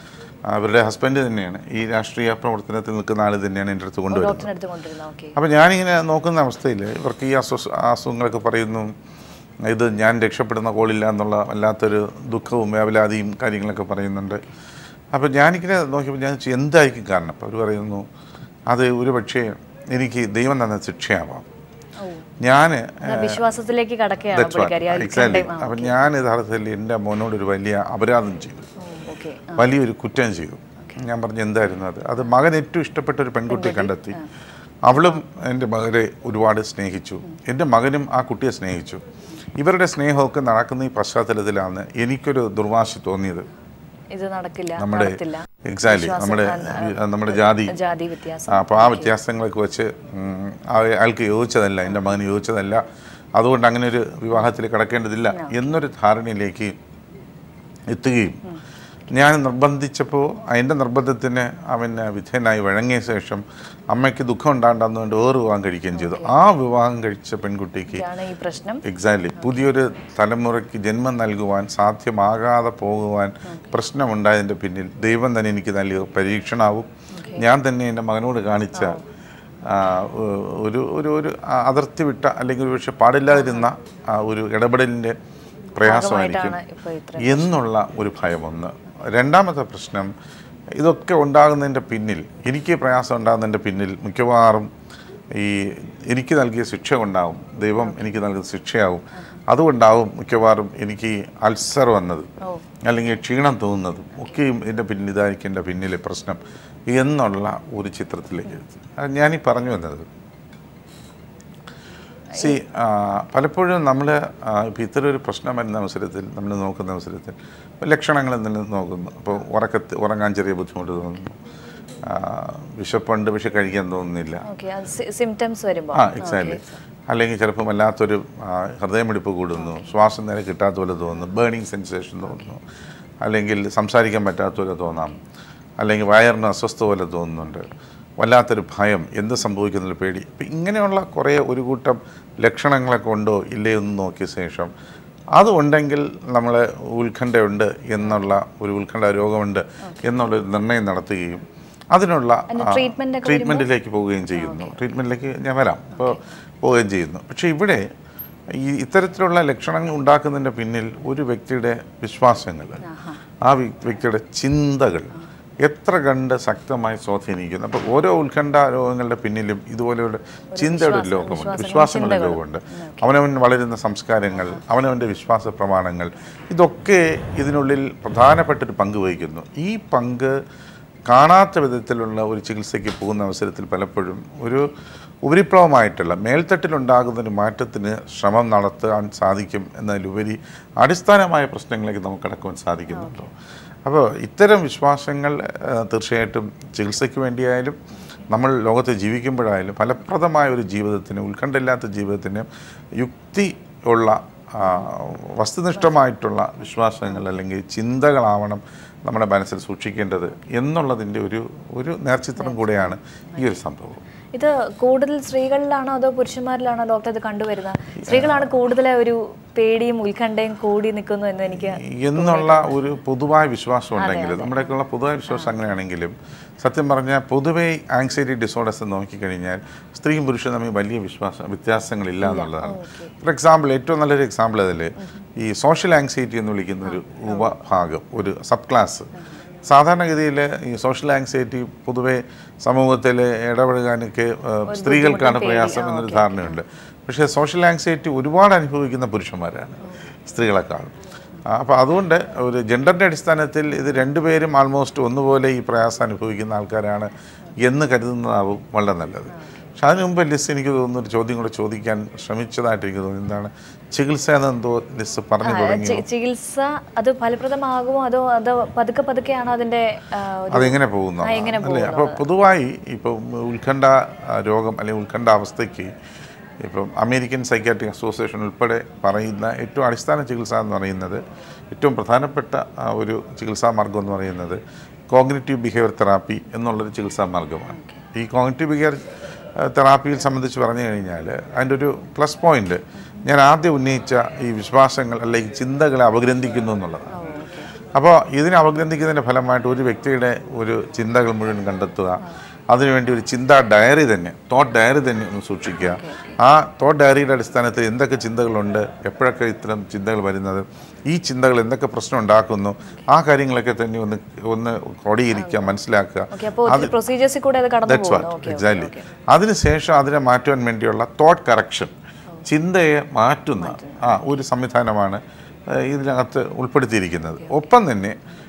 അവരുടെ ഹസ്ബൻഡ് തന്നെയാണ് ഈ രാഷ്ട്രീയ പ്രവർത്തനത്തിൽ നിൽക്കുന്ന ആൾ തന്നെയാണ് എൻ്റെ അടുത്ത് കൊണ്ടുവരുന്നത് ഡോക്ടറിന്റെ അടുത്ത് കൊണ്ടിരുന്ന ഓക്കെ അപ്പോൾ ഞാനിങ്ങനെ നോക്കുന്ന അവസ്ഥയിൽ ഇവർക്ക് ഈ അസ്വസ് അസുഖങ്ങളൊക്കെ പറയുന്നു ഇത് ഞാൻ രക്ഷപ്പെടുന്ന കോളില്ല എന്നുള്ള വല്ലാത്തൊരു ദുഃഖവും വേവലാതിയും കാര്യങ്ങളൊക്കെ പറയുന്നുണ്ട് അപ്പോൾ ഞാനിങ്ങനെ നോക്കിയപ്പോൾ ഞാൻ ചോദിച്ചു, എന്തായിരിക്കും കാരണം അപ്പോൾ അവർ പറയുന്നു അത് ഒരു പക്ഷേ എനിക്ക് ദൈവം തന്ന ശിക്ഷയാവാം ഓ ഞാൻ എന്നാ വിശ്വാസത്തിലേക്ക് കടക്കുകയാണ് പുള്ളിക്കാരി ആ എക്സാക്ട്ലി ഉത്കണ്ഠയും. ആ, അപ്പം ഞാൻ യഥാർത്ഥത്തിൽ എൻ്റെ മോനോട് ഒരു വലിയ അപരാധം ചെയ്തു ഓ, ഓക്കെ വലിയൊരു കുറ്റം ചെയ്തു ഞാൻ പറഞ്ഞു എന്തായിരുന്നു അത് അത് മകൻ ഏറ്റവും ഇഷ്ടപ്പെട്ട ഒരു പെൺകുട്ടിയെ കണ്ടെത്തി അവളും എൻ്റെ മകനെ ഒരുപാട് സ്നേഹിച്ചു എൻ്റെ മകനും ആ കുട്ടിയെ സ്നേഹിച്ചു ഇവരുടെ സ്നേഹമൊക്കെ നടക്കുന്ന ഈ പശ്ചാത്തലത്തിലാണ് എനിക്കൊരു ദുർവാശ തോന്നിയത് ഇത് നടക്കില്ല നമ്മുടെ നടത്തില്ല എക്സാക്ട്ലി വിശ്വാസം, നമ്മുടെ ആ, നമ്മുടെ ജാതി ജാതി വ്യത്യാസം അപ്പോൾ ആ വ്യത്യാസങ്ങളൊക്കെ വെച്ച് ഉം, ആ- അയാൾക്ക് യോജിച്ചതല്ല എൻ്റെ മകന് യോജിച്ചതല്ല അതുകൊണ്ട് അങ്ങനെ ഒരു വിവാഹത്തിൽ കിടക്കേണ്ടതില്ല എന്നൊരു ധാരണയിലേക്ക് എത്തുകയും ഞാൻ നിർബന്ധിച്ചപ്പോൾ അതിൻ്റെ നിർബന്ധത്തിന് അവൻ വിധേയനായി വഴങ്ങിയ ശേഷം അമ്മയ്ക്ക് ദുഃഖം ഉണ്ടാണ്ടെന്നുകൊണ്ട് വേറെ വിവാഹം കഴിക്കുകയും ചെയ്തു ആ വിവാഹം കഴിച്ച പെൺകുട്ടിക്ക് ഇതാണ് ഈ പ്രശ്നം എക്സാക്ട്ലി പുതിയൊരു തലമുറയ്ക്ക് ജന്മം നൽകുവാൻ സാധ്യമാകാതെ പോകുവാൻ പ്രശ്നമുണ്ടായതിൻ്റെ പിന്നിൽ ദൈവം തന്നെ എനിക്ക് നൽകിയ പരീക്ഷണാവും ഞാൻ തന്നെ എൻ്റെ മകനോട് കാണിച്ച ആ, ഒരു ഒരു ഒരു അതിർത്തി വിട്ട അല്ലെങ്കിൽ ഒരു പക്ഷെ പാടില്ലാതിരുന്ന ആ ഒരു ഇടപെടലിൻ്റെ പ്രയാസമായിരിക്കും ഭാഗമായിട്ടാണ് ഇപ്പൊ ഇത്ര എന്നുള്ള ഒരു ഭയമൊന്ന് രണ്ടാമത്തെ പ്രശ്നം ഇതൊക്കെ ഉണ്ടാകുന്നതിൻ്റെ പിന്നിൽ എനിക്ക് പ്രയാസം ഉണ്ടാകുന്നതിൻ്റെ പിന്നിൽ മിക്കവാറും ഈ എനിക്ക് നൽകിയ ശിക്ഷ ഉണ്ടാവും ദൈവം എനിക്ക് നൽകിയ ശിക്ഷയാവും അതുകൊണ്ടാവും മിക്കവാറും എനിക്ക് അൾസർ വന്നത് ഓ അല്ലെങ്കിൽ ക്ഷീണം തോന്നുന്നതും ഒക്കെയും ഇതിൻ്റെ പിന്നിൽ ഇതായിരിക്കും എൻ്റെ പിന്നിലെ പ്രശ്നം എന്നുള്ള ഒരു ചിത്രത്തിലേക്ക് എത്തി അത് ഞാനീ പറഞ്ഞു വന്നത് സി പലപ്പോഴും നമ്മൾ ഇപ്പം ഇത്തരം ഒരു പ്രശ്നം വരുന്ന അവസരത്തിൽ നമ്മൾ നോക്കുന്ന അവസരത്തിൽ ലക്ഷണങ്ങൾ എന്തെങ്കിലും നോക്കുന്നു അപ്പോൾ ഉറക്കത്ത് ഉറങ്ങാൻ ചെറിയ ബുദ്ധിമുട്ട് തോന്നുന്നു ആ, വിശപ്പുണ്ട് പക്ഷെ കഴിക്കാൻ തോന്നുന്നില്ല ഓക്കെ അത് സിംറ്റംസ് വരുമ്പോ ആ എക്സാക്ട്ലി അല്ലെങ്കിൽ ചിലപ്പോൾ വല്ലാത്തൊരു ആ, ഹൃദയമിടിപ്പ് കൂടുന്നു ശ്വാസം നേരെ കിട്ടാത്ത പോലെ തോന്നുന്നു ബേണിംഗ് സെൻസേഷൻ തോന്നുന്നു അല്ലെങ്കിൽ സംസാരിക്കാൻ പറ്റാത്ത പോലെ തോന്നാം അല്ലെങ്കിൽ വയറിന് അസ്വസ്ഥ പോലെ തോന്നുന്നുണ്ട് വല്ലാത്തൊരു ഭയം എന്ത് സംഭവിക്കുന്നതിൽ പേടി ഇപ്പം ഇങ്ങനെയുള്ള കുറേ ഒരു കൂട്ടം ലക്ഷണങ്ങളൊക്കെ ഉണ്ടോ ഇല്ലയോ എന്ന് നോക്കിയ ശേഷം അതുണ്ടെങ്കിൽ നമ്മൾ ഉത്കണ്ഠയുണ്ട് എന്നുള്ള ഒരു ഉത്കണ്ഠ രോഗമുണ്ട് എന്നുള്ളൊരു നിർണ്ണയം നടത്തുകയും അതിനുള്ള അതിന്റെ ആ, treatment ഒക്കെ ട്രീറ്റ്മെൻറ്റിലേക്ക് പോവുകയും ചെയ്യുന്നു ട്രീറ്റ്മെൻറ്റിലേക്ക് ഞാൻ വരാം അപ്പോൾ പോവുകയും ചെയ്യുന്നു പക്ഷേ ഇവിടെ ഈ ഇത്തരത്തിലുള്ള ലക്ഷണങ്ങൾ ഉണ്ടാക്കുന്നതിൻ്റെ പിന്നിൽ ഒരു വ്യക്തിയുടെ വിശ്വാസങ്ങൾ ആ വ്യ- വ്യക്തിയുടെ ചിന്തകൾ എത്ര കണ്ട് ശക്തമായി സ്വാധീനിക്കുന്നു അപ്പോൾ ഓരോ ഉത്കണ്ഠ രോഗങ്ങളുടെ പിന്നിലും ഇതുപോലെയുള്ള ചിന്തയുടെ ഒരു ലോകമുണ്ട് വിശ്വാസങ്ങളുടെ ലോകമുണ്ട് അവനവൻ വളരുന്ന സംസ്കാരങ്ങൾ അവനവൻ്റെ വിശ്വാസ പ്രമാണങ്ങൾ ഇതൊക്കെ ഇതിനുള്ളിൽ പ്രധാനപ്പെട്ടൊരു പങ്ക് വഹിക്കുന്നു ഈ പങ്ക് കാണാത്ത വിധത്തിലുള്ള ഒരു ചികിത്സയ്ക്ക് പോകുന്ന അവസരത്തിൽ പലപ്പോഴും ഒരു ഉപരിപ്ലവമായിട്ടുള്ള മേൽത്തട്ടിലുണ്ടാകുന്ന ഒരു മാറ്റത്തിന് ശ്രമം നടത്താൻ സാധിക്കും എന്നതിലുപരി അടിസ്ഥാനമായ പ്രശ്നങ്ങളിലേക്ക് നമുക്ക് കടക്കുവാൻ സാധിക്കുന്നുണ്ടോ അപ്പോൾ ഇത്തരം വിശ്വാസങ്ങൾ ആ, തീർച്ചയായിട്ടും ചികിത്സയ്ക്ക് വേണ്ടിയായാലും നമ്മൾ ലോകത്ത് ജീവിക്കുമ്പോഴായാലും ഫലപ്രദമായ ഒരു ജീവിതത്തിന് ഉത്കണ്ഠയില്ലാത്ത ജീവിതത്തിന് യുക്തി ഉള്ള ആ, വസ്തുനിഷ്ഠമായിട്ടുള്ള വിശ്വാസങ്ങൾ അല്ലെങ്കിൽ ചിന്തകളാവണം നമ്മുടെ മനസ്സിൽ സൂക്ഷിക്കേണ്ടത് എന്നുള്ളതിൻ്റെ ഒരു ഒരു നേർചിത്രം കൂടെയാണ് ഈ ഒരു സംഭവം ഇത് കൂടുതൽ സ്ത്രീകളിലാണോ അതോ പുരുഷന്മാരിലാണോ ഡോക്ടർ ഇത് കണ്ടുവരുന്നത് സ്ത്രീകളാണ് കൂടുതൽ ഒരു പേടിയും ഉത്കണ്ഠയും കൂടി നിൽക്കുന്നു എന്ന് എനിക്ക് എന്നുള്ള ഒരു പൊതുവായ വിശ്വാസം ഉണ്ടെങ്കിൽ നമ്മുടെയൊക്കെയുള്ള പൊതുവായ വിശ്വാസം അങ്ങനെയാണെങ്കിലും സത്യം പറഞ്ഞാൽ പൊതുവേ ആങ്സൈറ്റി ഡിസോർഡേഴ്സ് നോക്കിക്കഴിഞ്ഞാൽ സ്ത്രീയും പുരുഷനും തമ്മിൽ വലിയ വിശ്വാസം വ്യത്യാസങ്ങളില്ല എന്നുള്ളതാണ് ഫോർ എക്സാമ്പിൾ ഏറ്റവും നല്ലൊരു എക്സാമ്പിൾ അതിൽ ഈ സോഷ്യൽ ആങ്സൈറ്റി എന്ന് വിളിക്കുന്ന ഒരു ഉപഭാഗം ഒരു സബ് ക്ലാസ് സാധാരണഗതിയിൽ ഈ സോഷ്യൽ ആങ്സൈറ്റി പൊതുവെ സമൂഹത്തിൽ ഇടപഴകാനൊക്കെ ഏഹ്, സ്ത്രീകൾക്കാണ് പ്രയാസം എന്നൊരു ധാരണയുണ്ട് പക്ഷേ സോഷ്യൽ ആങ്സൈറ്റി ഒരുപാട് അനുഭവിക്കുന്ന പുരുഷന്മാരാണ് സ്ത്രീകളെക്കാളും അപ്പോൾ അതുകൊണ്ട് ഒരു ജെൻഡറിൻ്റെ അടിസ്ഥാനത്തിൽ ഇത് രണ്ടുപേരും ആൾമോസ്റ്റ് ഒന്നുപോലെ ഈ പ്രയാസം അനുഭവിക്കുന്ന ആൾക്കാരാണ് എന്ന് കരുതുന്നതാവും വളരെ നല്ലത് പക്ഷെ അതിന് മുമ്പ് ലിസ് എനിക്ക് തോന്നുന്നു ഒരു ചോദ്യം കൂടെ ചോദിക്കാൻ ശ്രമിച്ചതായിട്ട് എനിക്ക് തോന്നുന്നു എന്താണ് ചികിത്സ എന്നെന്തോ ലിസ് പറഞ്ഞു തുടങ്ങി ചി- ചികിത്സ അത് ഫലപ്രദമാകുമോ അതോ അത് പതുക്കെ പതുക്കെയാണോ അതിന്റെ ആ, ഒരു- അതെങ്ങനെ പോകുന്നു ആ, എങ്ങനെ അല്ലേ അപ്പോൾ പൊതുവായി ഇപ്പം ഉത്കണ്ഠ ആ, രോഗം അല്ലെങ്കിൽ ഉത്കണ്ഠ അവസ്ഥയ്ക്ക് ഇപ്പം അമേരിക്കൻ സൈക്കാട്രിക് അസോസിയേഷൻ ഉൾപ്പെടെ പറയുന്ന ഏറ്റവും അടിസ്ഥാന ചികിത്സ എന്ന് പറയുന്നത് ഏറ്റവും പ്രധാനപ്പെട്ട ആ, ഒരു ചികിത്സാ മാർഗം എന്ന് പറയുന്നത് കോഗ്നിറ്റീവ് ബിഹേവിയർ തെറാപ്പി എന്നുള്ളൊരു ചികിത്സാ മാർഗമാണ് ഈ കോഗ്നിറ്റീവ് ബിഹേവിയർ തെറാപ്പിയിൽ സംബന്ധിച്ച് പറഞ്ഞു കഴിഞ്ഞാൽ അതിൻ്റെ ഒരു പ്ലസ് പോയിന്റ് ഞാൻ ആദ്യം ഉന്നയിച്ച ഈ വിശ്വാസങ്ങൾ അല്ലെങ്കിൽ ചിന്തകളെ അപഗ്രന്ഥിക്കുന്നു എന്നുള്ളതാണ് അപ്പോൾ ഇതിനെ അവഗ്രന്ഥിക്കുന്നതിൻ്റെ ഫലമായിട്ട് ഒരു വ്യക്തിയുടെ ഒരു ചിന്തകൾ മുഴുവൻ കണ്ടെത്തുക അതിനുവേണ്ടി ഒരു ചിന്താ ഡയറി തന്നെ തോട്ട് ഡയറി തന്നെ ഒന്ന് സൂക്ഷിക്കുക ആ തോട്ട് ഡയറിയുടെ അടിസ്ഥാനത്തിൽ എന്തൊക്കെ ചിന്തകളുണ്ട് എപ്പോഴൊക്കെ ഇത്തരം ചിന്തകൾ വരുന്നത് ഈ ചിന്തകൾ എന്തൊക്കെ പ്രശ്നം ഉണ്ടാക്കുന്നു ആ കാര്യങ്ങളൊക്കെ തന്നെ ഒന്ന് ഒന്ന് ക്രോഡീകരിക്കുക മനസ്സിലാക്കുക ഓക്കെ അപ്പോൾ ഒത്തിരി പ്രൊസീജിയേഴ്സിൽ കൂടെ അത് കടന്നു ദാറ്റ്സ് പോകുന്നു വാട്ട് ഓക്കെ എക്സാക്ട്ലി അതിനുശേഷം അതിനെ മാറ്റുവാൻ വേണ്ടിയുള്ള തോട്ട് കറക്ഷൻ ചിന്തയെ മാറ്റുന്ന ആ ഒരു സംവിധാനമാണ് ആ, ഇതിനകത്ത് ഉൾപ്പെടുത്തിയിരിക്കുന്നത് ഒപ്പം തന്നെ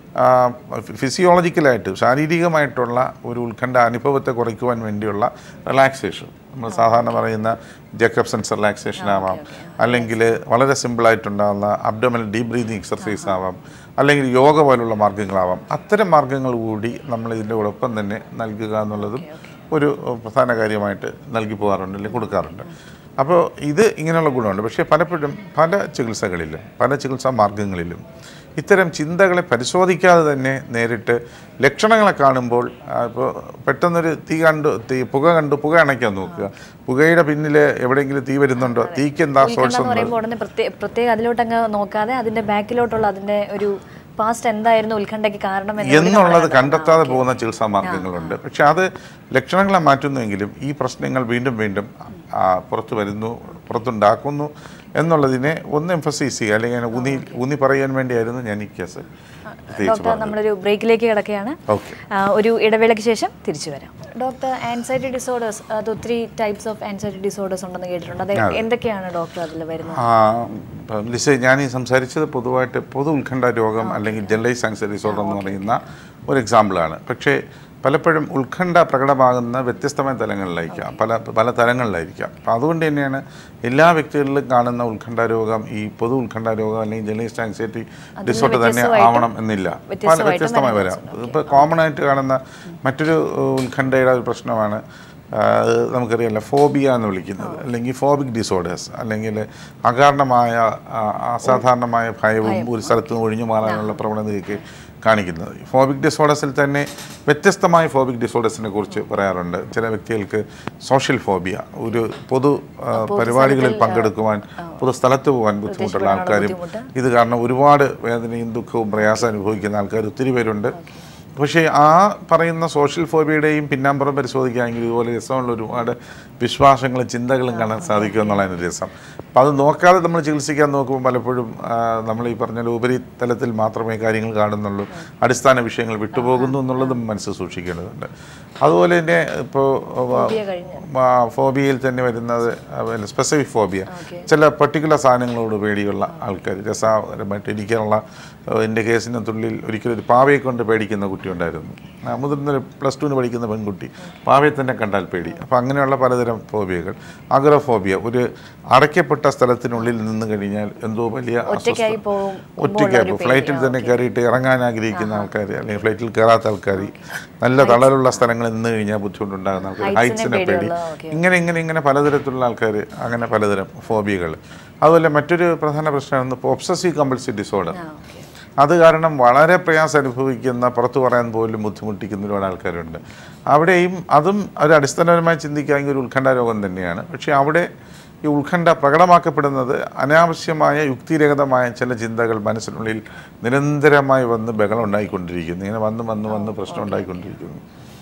ഫിസിയോളജിക്കലായിട്ട് ശാരീരികമായിട്ടുള്ള ഒരു ഉത്കണ്ഠ അനുഭവത്തെ കുറയ്ക്കുവാൻ വേണ്ടിയുള്ള റിലാക്സേഷൻ നമ്മൾ സാധാരണ പറയുന്ന ജക്കബ്സൺസ് റിലാക്സേഷൻ ആവാം അല്ലെങ്കിൽ വളരെ സിമ്പിളായിട്ടുണ്ടാകുന്ന അബ്ഡോമിനൽ ഡീപ് ബ്രീതിങ് എക്സർസൈസ് ആവാം അല്ലെങ്കിൽ യോഗ പോലുള്ള മാർഗ്ഗങ്ങളാവാം അത്തരം മാർഗ്ഗങ്ങൾ കൂടി നമ്മൾ ഇതിൻ്റെ ഒപ്പം തന്നെ നൽകുക എന്നുള്ളതും ഒരു പ്രധാന കാര്യമായിട്ട് നൽകി പോകാറുണ്ട് അല്ലെങ്കിൽ കൊടുക്കാറുണ്ട് അപ്പോൾ ഇത് ഇങ്ങനെയുള്ള ഗുണമുണ്ട് പക്ഷേ പലപ്പോഴും പല ചികിത്സകളിലും പല ചികിത്സാ മാർഗങ്ങളിലും ഇത്തരം ചിന്തകളെ പരിശോധിക്കാതെ തന്നെ നേരിട്ട് ലക്ഷണങ്ങളെ കാണുമ്പോൾ ഇപ്പോൾ പെട്ടെന്നൊരു തീ കണ്ടു തീ പുക കണ്ടു പുക അണയ്ക്കാൻ നോക്കുക പുകയുടെ പിന്നിൽ എവിടെയെങ്കിലും തീ വരുന്നുണ്ടോ തീക്ക് എന്താ സോഴ്സ് ഉത്കണ്ഠ എന്ന് ഉണ്ടോ പറയുമ്പോൾ ഉടനെ പ്രത്യേക പ്രത്യേക അതിലോട്ടങ്ങ് നോക്കാതെ അതിന്റെ ബാക്കിലോട്ടുള്ള അതിന്റെ ഒരു പാസ്റ്റ് എന്തായിരുന്നു ഉത്കണ്ഠയ്ക്ക് കാരണം എന്ന് കൂടി നമ്മൾ എന്നുള്ളത് കണ്ടെത്തണം. കണ്ടെത്താതെ പോകുന്ന ചികിത്സാ മാർഗങ്ങളുണ്ട് പക്ഷെ അത് ലക്ഷണങ്ങളെ മാറ്റുന്നുവെങ്കിലും ഈ പ്രശ്നങ്ങൾ വീണ്ടും വീണ്ടും ആ, പുറത്തു വരുന്നു പുറത്തുണ്ടാക്കുന്നു എന്നുള്ളതിനെ ഒന്ന് എംഫസൈസ് ചെയ്യുക അല്ലെങ്കിൽ അതിനെ ഊന്നി ഊന്നി പറയാൻ വേണ്ടിയായിരുന്നു ഞാൻ ഈ കേസ് പ്രത്യേകിച്ച് ഡോക്ടർ നമ്മളൊരു ബ്രേക്കിലേക്ക് കിടക്കുകയാണ് ഓക്കെ ആ, ഒരു ഇടവേളയ്ക്ക് ശേഷം തിരിച്ചു വരാം ഡോക്ടർ ആൻസൈറ്റി ഡിസോർഡേഴ്സ് അത് ഒത്തിരി ടൈപ്സ് ഓഫ് ആൻസൈറ്റി ഡിസോർഡേഴ്സ് ഉണ്ടെന്ന് കേട്ടിട്ടുണ്ട് അത് എന്തൊക്കെയാണ് ഡോക്ടർ അതിൽ വരുന്നത് ആ, ഇപ്പം ലിസ ഞാൻ ഈ സംസാരിച്ചത് പൊതുവായിട്ട് പൊതു ഉത്കണ്ഠ രോഗം അല്ലെങ്കിൽ ജനറലൈസ് ആൻസൈറ്റി ഡിസോർഡർ എന്ന് പറയുന്ന ഒരു എക്സാമ്പിളാണ് പക്ഷേ പലപ്പോഴും ഉത്കണ്ഠ പ്രകടമാകുന്ന വ്യത്യസ്തമായ തലങ്ങളിലായിരിക്കാം പല പല തലങ്ങളിലായിരിക്കാം അപ്പം അതുകൊണ്ട് തന്നെയാണ് എല്ലാ വ്യക്തികളിലും കാണുന്ന ഉത്കണ്ഠ രോഗം ഈ പൊതു ഉത്കണ്ഠ രോഗം അല്ലെങ്കിൽ ജനറലൈസ്ഡ് ആൻസൈറ്റി ഡിസോർഡർ തന്നെ ആവണം എന്നില്ല പല വ്യത്യസ്തമായിട്ടും വ്യത്യസ്തമായി വരാം ഇപ്പോൾ കോമൺ ആയിട്ട് കാണുന്ന മറ്റൊരു ഏഹ്, ഉത്കണ്ഠയുടെ ഒരു പ്രശ്നമാണ് ആ, അത് നമുക്കറിയാമല്ലോ ഫോബിയ എന്ന് വിളിക്കുന്നത് അല്ലെങ്കിൽ ഫോബിക് ഡിസോർഡേഴ്സ് അല്ലെങ്കിൽ അകാരണമായ ആ, അസാധാരണമായ ഭയവും ഒരു സ്ഥലത്ത് നിന്ന് ഒഴിഞ്ഞു മാറാനുള്ള പ്രവണതയൊക്കെ കാണിക്കുന്നത് ഫോബിക് ഡിസോർഡേഴ്സിൽ തന്നെ വ്യത്യസ്തമായ ഫോബിക് ഡിസോർഡേഴ്സിനെ കുറിച്ച് പറയാറുണ്ട് ചില വ്യക്തികൾക്ക് സോഷ്യൽ ഫോബിയ ഒരു പൊതു ആ, പരിപാടികളിൽ പങ്കെടുക്കുവാൻ പൊതു സ്ഥലത്ത് പോകാൻ ബുദ്ധിമുട്ടുള്ള ആൾക്കാരും ഇത് കാരണം ഒരുപാട് വേദനയും ദുഃഖവും പ്രയാസം അനുഭവിക്കുന്ന ആൾക്കാർ ഒത്തിരി പേരുണ്ട് പക്ഷേ ആ പറയുന്ന സോഷ്യൽ ഫോബിയുടെയും പിന്നാമ്പുറം പരിശോധിക്കുകയാണെങ്കിൽ ഇതുപോലെ രസമുള്ള ഒരുപാട് വിശ്വാസങ്ങളും ചിന്തകളും കാണാൻ സാധിക്കും എന്നുള്ളതിന് രസം അപ്പോൾ അത് നോക്കാതെ നമ്മൾ ചികിത്സിക്കാൻ നോക്കുമ്പോൾ പലപ്പോഴും ആ, നമ്മൾ ഈ പറഞ്ഞ പോലെ ഉപരിതലത്തിൽ മാത്രമേ കാര്യങ്ങൾ കാണുന്നുള്ളൂ അടിസ്ഥാന വിഷയങ്ങൾ വിട്ടുപോകുന്നു എന്നുള്ളതും മനസ്സിൽ സൂക്ഷിക്കേണ്ടതുണ്ട് അതുപോലെ തന്നെ ഇപ്പോൾ ഫോബിയ കഴിഞ്ഞ് ഫോബിയയിൽ തന്നെ വരുന്നത് സ്പെസിഫിക് ഫോബിയ ചില പർട്ടിക്കുലർ സാധനങ്ങളോട് പേടിയുള്ള ആൾക്കാർ രസകരമായിട്ട് ഇരിക്കാനുള്ള ഏഹ്, എൻ്റെ കേസിനകത്തുള്ളിൽ ഒരിക്കലും ഒരു പാവയെ കൊണ്ട് പേടിക്കുന്ന കുട്ടി ഉണ്ടായിരുന്നു ആ, മുതിർന്ന പ്ലസ് ടുവിന് പഠിക്കുന്ന പെൺകുട്ടി പാവയെ തന്നെ കണ്ടാൽ പേടി അപ്പോൾ അങ്ങനെയുള്ള പലതരം ഫോബിയകൾ അഗ്രഫോബിയ ഒരു അടയ്ക്കപ്പെട്ട സ്ഥലത്തിനുള്ളിൽ നിന്ന് കഴിഞ്ഞാൽ എന്തോ വലിയ ഒറ്റയ്ക്കായി അസ്വസ്ഥ- പോകും ഒറ്റയ്ക്കായി പോകും ഫ്ലൈറ്റിൽ തന്നെ കയറിയിട്ട് ഇറങ്ങാൻ ആഗ്രഹിക്കുന്ന ആൾക്കാർ അല്ലെങ്കിൽ ഫ്ലൈറ്റിൽ കയറാത്ത ആൾക്കാർ നല്ല തളലുള്ള സ്ഥലങ്ങളിൽ നിന്ന് കഴിഞ്ഞാൽ ബുദ്ധിമുട്ടുണ്ടാകുന്ന ആൾക്കാർ Heights നെ ഹൈറ്റ്സിനെ പേടി പേടിയുള്ള, okay. ഇങ്ങനെ ഇങ്ങനെ ഇങ്ങനെ പലതരത്തിലുള്ള ആൾക്കാർ അങ്ങനെ പലതരം ഫോബിയകൾ അതുപോലെ മറ്റൊരു പ്രധാന പ്രശ്നമാണ് ഒബ്സസീവ് കമ്പൾസീവ് ഡിസോർഡർ ആ ഓക്കെ അത് കാരണം വളരെ പ്രയാസം അനുഭവിക്കുന്ന പുറത്തു പറയാൻ പോലും ബുദ്ധിമുട്ടിക്കുന്ന ഒരുപാട് ആൾക്കാരുണ്ട് അവിടെയും അതും ഒരു അടിസ്ഥാനപരമായി ചിന്തിക്കുകയാണെങ്കിൽ ഒരു ഉത്കണ്ഠ രോഗം തന്നെയാണ് പക്ഷേ അവിടെ ഈ ഉത്കണ്ഠ പ്രകടമാക്കപ്പെടുന്നത് അനാവശ്യമായ യുക്തിരഹിതമായ ചില ചിന്തകൾ മനസ്സിനുള്ളിൽ നിരന്തരമായി വന്ന് ബഹളം ഉണ്ടായിക്കൊണ്ടിരിക്കുന്നു ഇങ്ങനെ വന്ന് വന്ന് വന്ന് പ്രശ്നം ഉണ്ടായിക്കൊണ്ടിരിക്കുന്നു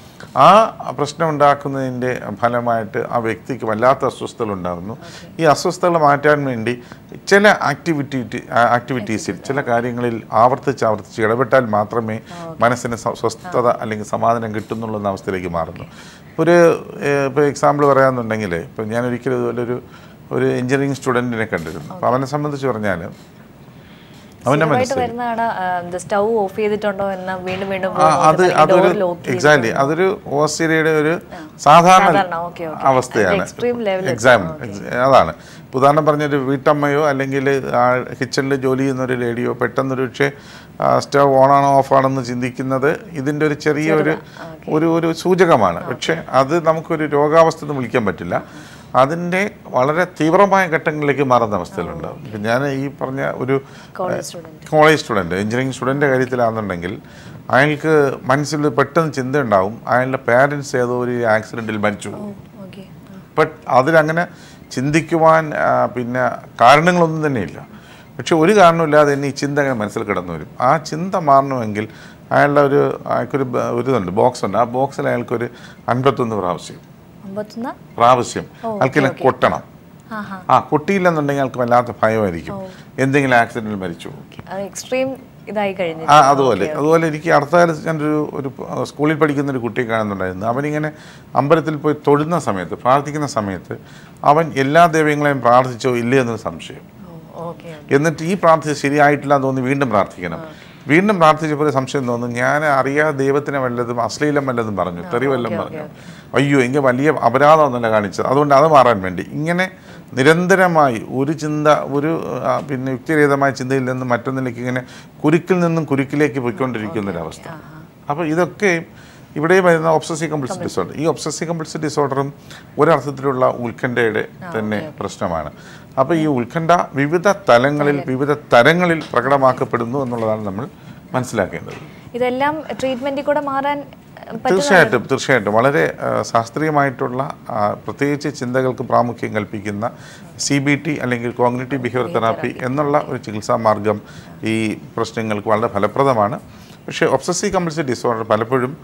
ആ പ്രശ്നം ഉണ്ടാക്കുന്നതിൻ്റെ ഫലമായിട്ട് ആ വ്യക്തിക്ക് വല്ലാത്ത അസ്വസ്ഥതകൾ ഉണ്ടാകുന്നു ഈ അസ്വസ്ഥതകൾ മാറ്റാൻ വേണ്ടി ചില ആക്ടിവിറ്റി ആക്ടിവിറ്റീസിൽ ചില കാര്യങ്ങളിൽ ആവർത്തിച്ച് ആവർത്തിച്ച് ഇടപെട്ടാൽ മാത്രമേ മനസ്സിന് സ്വ- സ്വസ്ഥത അല്ലെങ്കിൽ സമാധാനം കിട്ടുന്നുള്ള അവസ്ഥയിലേക്ക് മാറുന്നു ഒരു ഇപ്പോൾ എക്സാമ്പിൾ പറയാമെന്നുണ്ടെങ്കിൽ ഇപ്പം ഞാൻ ഒരിക്കലും ഇതുപോലെ ഒരു ഒരു എഞ്ചിനീയറിംഗ് സ്റ്റുഡൻറ്റിനെ കണ്ടിരുന്നു അപ്പോൾ അവനെ സംബന്ധിച്ച് പറഞ്ഞാൽ അവൻ്റെ സ്ഥിരമായിട്ട് മനസ്സിൽ വരുന്നതാണ് സ്റ്റൗ ഓഫ് ചെയ്തിട്ടുണ്ടോ എന്ന് വീണ്ടും വീണ്ടും ആ, അത് അതൊരു എക്സാക്ട്ലി അതൊരു ഓസ്ട്രേലിയയുടെ ഒരു സാധാരണ സാധാരണ, okay, okay. അവസ്ഥയാണ് അത് extreme level എക്സാം അതാണ് ഇപ്പൊ ഉദാഹരണം പറഞ്ഞൊരു വീട്ടമ്മയോ അല്ലെങ്കിൽ കിച്ചണിൽ ജോലി ചെയ്യുന്ന ഒരു ലേഡിയോ പെട്ടെന്നൊരു പക്ഷേ സ്റ്റവ് ഓണാണോ ഓഫാണെന്ന് ചിന്തിക്കുന്നത് ഇതിൻ്റെ ഒരു ചെറിയ ഒരു ഒരു ഒരു സൂചകമാണ് പക്ഷേ അത് നമുക്കൊരു രോഗാവസ്ഥ എന്ന് വിളിക്കാൻ പറ്റില്ല അതിൻ്റെ വളരെ തീവ്രമായ ഘട്ടങ്ങളിലേക്ക് മാറുന്ന അവസ്ഥയിലുണ്ടാവും ഇപ്പം ഞാൻ ഈ പറഞ്ഞ ഒരു college student college student engineering സ്റ്റുഡൻ്റെ കാര്യത്തിലാണെന്നുണ്ടെങ്കിൽ അയാൾക്ക് മനസ്സിൽ പെട്ടെന്ന് ചിന്ത ഉണ്ടാവും അയാളുടെ പാരൻസ് ഏതോ ഒരു ആക്സിഡൻറ്റിൽ മരിച്ചു ഓക്കെ ബട്ട് അതിലങ്ങനെ ചിന്തിക്കുവാൻ ആ, പിന്നെ കാരണങ്ങളൊന്നും തന്നെയില്ല പക്ഷെ ഒരു കാരണമില്ലാതെ തന്നെ ഈ ചിന്ത അങ്ങനെ മനസ്സിൽ കിടന്നു വരും ആ ചിന്ത മാറണമെങ്കിൽ അയാളുടെ ഒരു അയാൾക്കൊരു ബ- ഒരു ഇതുണ്ട് ബോക്സ് ഉണ്ട് ആ ബോക്സിൽ അയാൾക്കൊരു അൻപത്തൊന്ന് പ്രാവശ്യം അമ്പത്തൊന്ന് പ്രാവശ്യം അയാൾക്കില്ല കൊട്ടണം ആ ഹാ ആ കൊട്ടിയില്ലെന്നുണ്ടെങ്കിൽ അയാൾക്ക് വല്ലാത്ത ഭയമായിരിക്കും എന്തെങ്കിലും ആക്സിഡന്റിൽ മരിച്ചു പോകും. അത് എക്സ്ട്രീം ഇതായി കഴിഞ്ഞു ആ അതുപോലെ അതുപോലെ എനിക്ക് അടുത്ത കാലത്ത് ഞാനൊരു ഒരു പ- സ്കൂളിൽ പഠിക്കുന്ന ഒരു കുട്ടിയെ കാണുന്നുണ്ടായിരുന്നു അവനിങ്ങനെ അമ്പലത്തിൽ പോയി തൊഴുന്ന സമയത്ത് പ്രാർത്ഥിക്കുന്ന സമയത്ത് അവൻ എല്ലാ ദൈവങ്ങളെയും പ്രാർത്ഥിച്ചോ ഇല്ലേ എന്നൊരു സംശയം ഓക്കെ എന്നിട്ട് ഈ പ്രാർത്ഥന ശരിയായിട്ടില്ല എന്ന് തോന്നി വീണ്ടും പ്രാർത്ഥിക്കണം വീണ്ടും പ്രാർത്ഥിച്ചപ്പോൾ ഒരു സംശയം തോന്നുന്നു ഞാൻ അറിയാതെ ദൈവത്തിനെ വല്ലതും അശ്ലീലം വല്ലതും പറഞ്ഞു തെറി വല്ലതും പറഞ്ഞു അയ്യോ എങ്കിൽ വലിയ അപരാധമൊന്നുമല്ല കാണിച്ചത് അതുകൊണ്ട് അത് മാറാൻ വേണ്ടി ഇങ്ങനെ നിരന്തരമായി ഒരു ചിന്ത ഒരു ആ, പിന്നെ യുക്തിരഹിതമായ ചിന്തയിൽ നിന്ന് മറ്റൊന്നിലേക്ക് ഇങ്ങനെ കുരുക്കിൽ നിന്നും കുരുക്കിലേക്ക് പോയിക്കൊണ്ടിരിക്കുന്ന ഒരവസ്ഥ അപ്പോൾ ഇതൊക്കെ ഇവിടെ വരുന്ന ഒബ്സസീവ് കമ്പൾസീവ് ഡിസോർഡർ ഈ ഒബ്സസീവ് കമ്പൾസീവ് ഡിസോർഡറും ഒരർത്ഥത്തിലുള്ള ഉത്കണ്ഠയുടെ തന്നെ പ്രശ്നമാണ് അപ്പോൾ ഈ ഉത്കണ്ഠ വിവിധ തലങ്ങളിൽ വിവിധ തരങ്ങളിൽ പ്രകടമാക്കപ്പെടുന്നു എന്നുള്ളതാണ് നമ്മൾ മനസ്സിലാക്കേണ്ടത് ഇതെല്ലാം ട്രീറ്റ്മെന്റിൽ കൂടെ മാറാൻ ഏഹ്, പറ്റുന്ന തീർച്ചയായിട്ടും തീർച്ചയായിട്ടും വളരെ ആ, ശാസ്ത്രീയമായിട്ടുള്ള ആ, പ്രത്യേകിച്ച് ചിന്തകൾക്ക് പ്രാമുഖ്യം കൽപ്പിക്കുന്ന സി ബി ടി അല്ലെങ്കിൽ കോഗ്നിറ്റീവ് ബിഹേവിയർ തെറാപ്പി എന്നുള്ള ഒരു ചികിത്സാ മാർഗം ഈ പ്രശ്നങ്ങൾക്ക് വളരെ ഫലപ്രദമാണ് പക്ഷേ ഒബ്സസീവ് കമ്പൾസീവ് ഡിസോർഡർ പലപ്പോഴും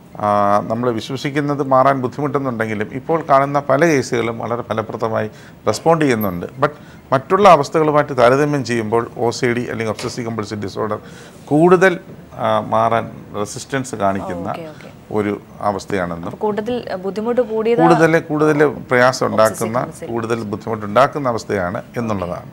നമ്മൾ വിശ്വസിക്കുന്നത് മാറാൻ ബുദ്ധിമുട്ടുന്നുണ്ടെങ്കിലും ഇപ്പോൾ കാണുന്ന പല കേസുകളും വളരെ ഫലപ്രദമായി റെസ്പോണ്ട് ചെയ്യുന്നുണ്ട് ബട്ട് മറ്റുള്ള അവസ്ഥകളുമായിട്ട് താരതമ്യം ചെയ്യുമ്പോൾ ഒ സി ഡി അല്ലെങ്കിൽ ഒബ്സസീവ് കമ്പൾസീവ് ഡിസോർഡർ കൂടുതൽ ആ, മാറാൻ റെസിസ്റ്റൻസ് കാണിക്കുന്ന ഓക്കെ ഓക്കെ ഒരു അവസ്ഥയാണെന്നും അപ്പൊ കൂടുതൽ ഏഹ്, ബുദ്ധിമുട്ട് കൂടിയത് കൂടുതൽ കൂടുതൽ പ്രയാസം ഉണ്ടാക്കുന്ന കൂടുതൽ ബുദ്ധിമുട്ടുണ്ടാക്കുന്ന അവസ്ഥയാണ് എന്നുള്ളതാണ്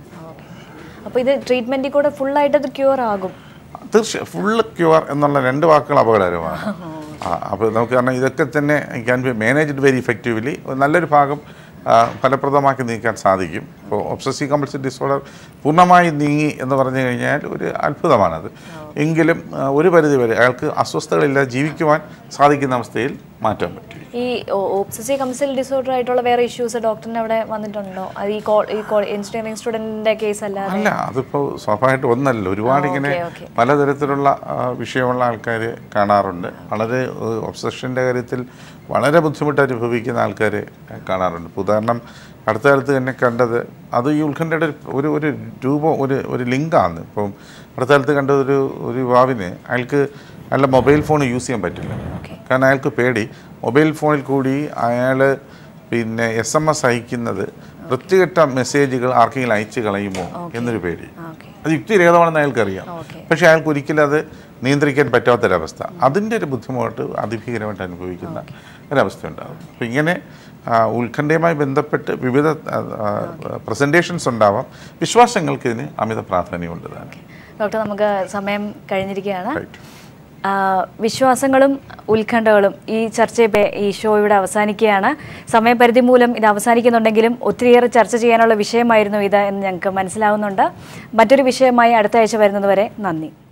അപ്പൊ ഇത് ട്രീറ്റ്മെന്റിൽ കൂടെ ഫുൾ ആയിട്ട് അത് ക്യൂർ ആകും തീർച്ചയായും ഫുള്ള് ക്യൂർ എന്നുള്ള രണ്ട് വാക്കുകൾ അപകടകരമാണ് ആ, അപ്പോൾ നമുക്ക് കാരണം ഇതൊക്കെ തന്നെ can be managed very effectively നല്ലൊരു ഭാഗം ആ, ഫലപ്രദമാക്കി നീക്കാൻ സാധിക്കും ഇപ്പോൾ ഒബ്സസീവ് കമ്പൾസീവ് ഡിസോർഡർ പൂർണ്ണമായി നീങ്ങി എന്ന് പറഞ്ഞു കഴിഞ്ഞാൽ ഒരു അത്ഭുതമാണത് എങ്കിലും ആ, ഒരു പരിധി വരെ അയാൾക്ക് അസ്വസ്ഥതകളില്ലാതെ ജീവിക്കുവാൻ സാധിക്കുന്ന അവസ്ഥയിൽ മാറ്റാൻ പറ്റും ഈ ഓപ്സസീവ് കംസൽ ഡിസോർഡർ ആയിട്ടുള്ള വേറെ ഇഷ്യൂസ് ഡോക്ടറിന് അവിടെ വന്നിട്ടുണ്ടോ അത് ഈ കോ- ഈ എഞ്ചിനീയറിംഗ് സ്റ്റുഡന്റിന്റെ കേസ് അല്ലാതെ അല്ല അതിപ്പോൾ സ്വാഭാവികമായിട്ട് ഒന്നല്ല ഒരുപാട് ഇങ്ങനെ ഓക്കെ, ഓക്കെ. പലതരത്തിലുള്ള ആ, വിഷയമുള്ള ആൾക്കാർ കാണാറുണ്ട് വളരെ ഒബ്സഷൻ്റെ കാര്യത്തിൽ വളരെ ബുദ്ധിമുട്ട് അനുഭവിക്കുന്ന ആൾക്കാരെ കാണാറുണ്ട് ഇപ്പൊ ഉദാഹരണം അടുത്ത കാലത്ത് തന്നെ കണ്ടത് അത് ഈ ഉത്കണ്ഠയുടെ ഒരു- ഒരു ഒരു രൂപം ഒരു ഒരു ലിങ്കാണ് ഇപ്പം അടുത്ത കാലത്ത് കണ്ടത് ഒരു ഒരു യുവാവിന് അയാൾക്ക് അയാളുടെ മൊബൈൽ ഫോൺ യൂസ് ചെയ്യാൻ പറ്റില്ല ഓക്കെ കാരണം അയാൾക്ക് പേടി മൊബൈൽ ഫോണിൽ കൂടി അയാൾ പിന്നെ എസ് എം എസ് അയക്കുന്നത് വൃത്തികെട്ട മെസ്സേജുകൾ ആർക്കെങ്കിലും അയച്ചു കളയുമോ എന്നൊരു പേടി ഓക്കെ അത് യുക്തിരഹിതമാണെന്ന് അയാൾക്കറിയാം ഓക്കെ പക്ഷേ അയാൾക്ക് ഒരിക്കലും അത് നിയന്ത്രിക്കാൻ പറ്റാത്തൊരവസ്ഥ അതിൻ്റെ ഒരു ബുദ്ധിമുട്ട് അതിഭീകരമായിട്ട് അനുഭവിക്കുന്ന ഒരവസ്ഥ ഉണ്ടാകും അപ്പം ഇങ്ങനെ ആ, ഉത്കണ്ഠയുമായി ബന്ധപ്പെട്ട് വിവിധ പ്രസൻറ്റേഷൻസ് ഉണ്ടാവാം വിശ്വാസങ്ങൾക്ക് ഇതിന് അമിത പ്രാധാന്യമുണ്ട് താനും ഡോക്ടർ നമുക്ക് സമയം കഴിഞ്ഞിരിക്കുകയാണ് റൈറ്റ് ആ, വിശ്വാസങ്ങളും ഉത്കണ്ഠകളും ഈ ചർച്ച ഈ ഷോ ഇവിടെ അവസാനിക്കുകയാണ് സമയപരിധി മൂലം ഇത് അവസാനിക്കുന്നുണ്ടെങ്കിലും ഒത്തിരിയേറെ ചർച്ച ചെയ്യാനുള്ള വിഷയമായിരുന്നു ഇത് എന്ന് ഞങ്ങൾക്ക് മനസ്സിലാവുന്നുണ്ട് മറ്റൊരു വിഷയമായി അടുത്ത ആഴ്ച വരുന്നതുവരെ നന്ദി